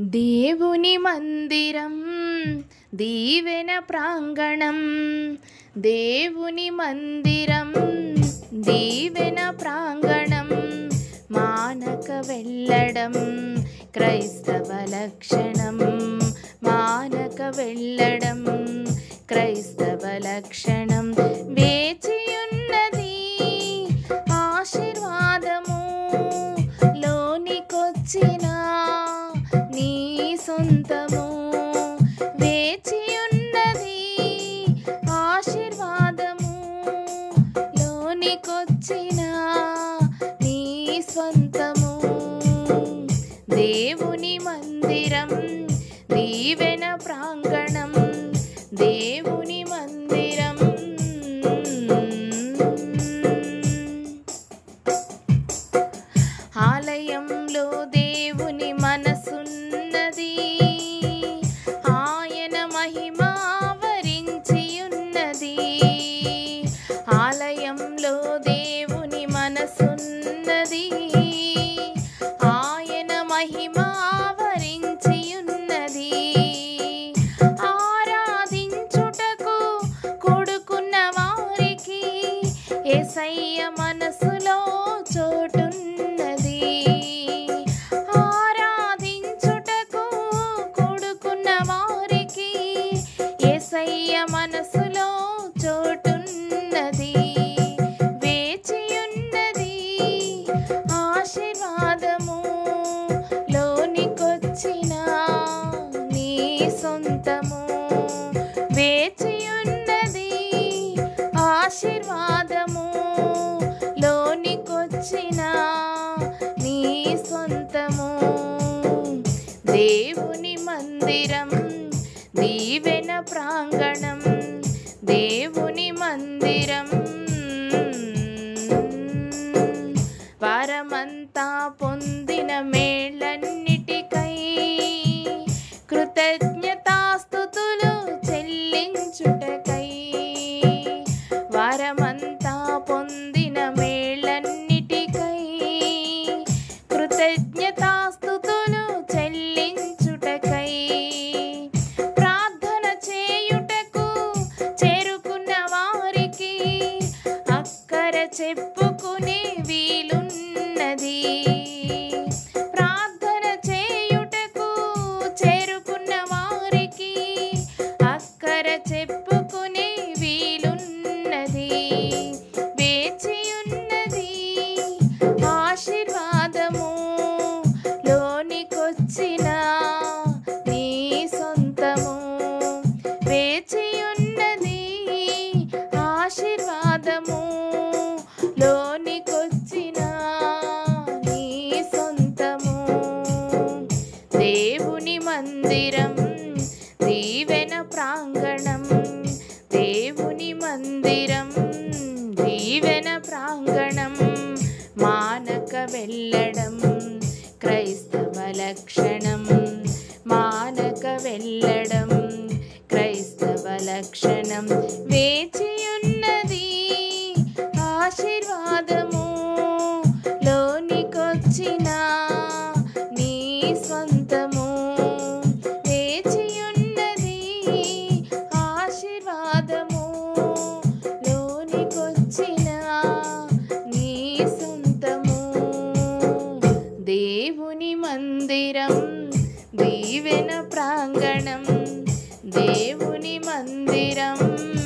దేవుని మందిరం దీవెన ప్రాంగణం దేవుని మందిరం దీవెన ప్రాంగణం మానక వెళ్ళడం క్రైస్తవ లక్షణం మానక వెళ్ళడం క్రైస్తవ లక్షణం వేచియున్నది ఆశీర్వాదము లోనికొచ్చిన నీ సొంతము వేచియున్నది ఆశీర్వాదము లోనికొచ్చిన నీ స్వంతము దేవుని మందిరం దీవెన ప్రాంగణం దేవుని మందిరం ఆలయంలో దేవుని మనసున్నది ఆయన మహిమ ఆవరించి ఉన్నది ఆలయంలో దేవుని మనసున్నది ఆయన మహిమ ఆవరించి ఉన్నది ఆరాధించుటకు కొడుకున్న వారికి ఏసయ్య మనసులో చోటున్నది ఆరాధించుటకు కొడుకున్న వారికి ఏసయ్య మనసులో చోటున్నది వేచియున్నది ఆశీర్వాదము లోనికొచ్చిన నీ సొంతము వేచియున్నది ఆశీర్వాదము లోనికొచ్చిన నీ సొంతము దేవుని మందిరం దీవెన ప్రాంగణం దేవుని మందిరం వరమంతా పొందిన మేళ్ళన్నిటికై కృతజ్ఞతాస్థుతులు చెల్లించుటకై వరమంతా పొందిన మేళ్ళన్నిటికై కృతజ్ఞతాస్థుతులు చెల్లించుటకై ప్రార్థన చేయుటకు చేరుకున్న వారికి అక్కర చెప్పుకునే వీలున్నది ప్రార్థన చేయుటకు చేరుకున్న వారికి అక్కర చెప్పుకునే వీలున్నది వేచియున్నది ఆశీర్వాదము లోనికొచ్చిన నీ సొంతము వేచియున్నది ఆశీర్వాదము లోనికొచ్చిన నీ సొంతము దేవుని మందిరం దీవెన ప్రాంగణం దేవుని మందిరం దీవెన ప్రాంగణం మానక వెళ్ళడం క్రైస్తవ లక్షణం మానక వెళ్ళడం క్రైస్తవ లక్షణం వేచియున్నది ఆశీర్వాదము లోనికొచ్చిన నీ స్వంతము వేచియున్నది ఆశీర్వాదము లోనికొచ్చిన నీ సొంతము దేవుని మందిరం దీవెన ప్రాంగణం దేవుని మందిరం